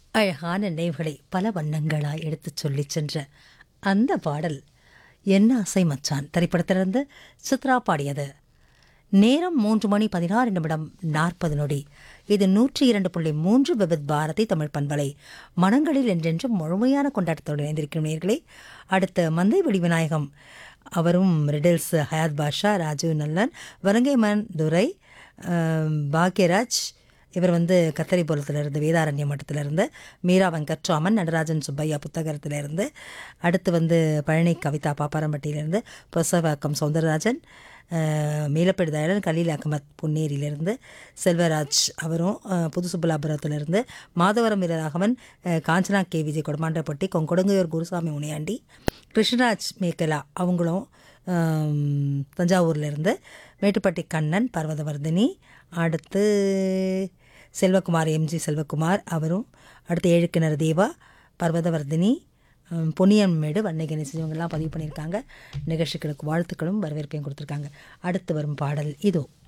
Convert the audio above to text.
அழகான நினைவுகளை பல வண்ணங்களாய் எடுத்துச் சொல்லிச் சென்ற அந்த பாடல் என்ன ஆசை மச்சான் திரைப்படத்திலிருந்து சித்ரா பாடியது நேரம் மூன்று மணி பதினாறு நிமிடம் நாற்பது நொடி இது நூற்றி இரண்டு புள்ளி மூன்று விபத் பாரதி தமிழ் பண்பலை மனங்களில் என்றென்றும் முழுமையான கொண்டாட்டத்தோடு இணைந்திருக்கும் நேர்களே அடுத்த மந்தைவெளி விநாயகம் அவரும் ரிடில்ஸ் ஹயாத் பாஷா ராஜீவ் நல்லன் வரங்கைமன் துரை ஆம், பாக்யராஜ் இவர் வந்து கத்தரிபுரத்திலிருந்து வேதாரண்ய மட்டத்திலிருந்து மீரா வெங்கட்ராமன் நடராஜன் சுப்பையா புத்தகத்திலிருந்து அடுத்து வந்து பழனி கவிதா பாப்பாரம்பட்டியிலிருந்து பிரசவாக்கம் சௌந்தரராஜன் அஹ், மேலப்பேடு தயாளன் கலீல் அகமத் பொன்னேரியிலிருந்து செல்வராஜ் அவரும் அஹ், புதுசுப்புலாபுரத்திலிருந்து மாதவரம் வீரராகவன் அஹ், காஞ்சனா கே விஜய் கொடமாண்டப்பட்டி கொங்கொடுங்கையூர் குருசாமி முனியாண்டி கிருஷ்ணராஜ் மேக்கலா அவங்களும் ஆம், தஞ்சாவூர்லேருந்து மேட்டுப்பட்டி கண்ணன் பர்வதவர்தினி அடுத்து செல்வகுமார் எம்ஜி செல்வகுமார் அவரும் அடுத்து ஏழுக்கிணறு தேவா பர்வதவர்தினி ஆம், பொன்னியம்மேடு வன்னை கணேசன் இவங்கெல்லாம் பதிவு பண்ணியிருக்காங்க நிகழ்ச்சிகளுக்கு வாழ்த்துக்களும் வரவேற்பையும் கொடுத்துருக்காங்க அடுத்து வரும் பாடல் இதோ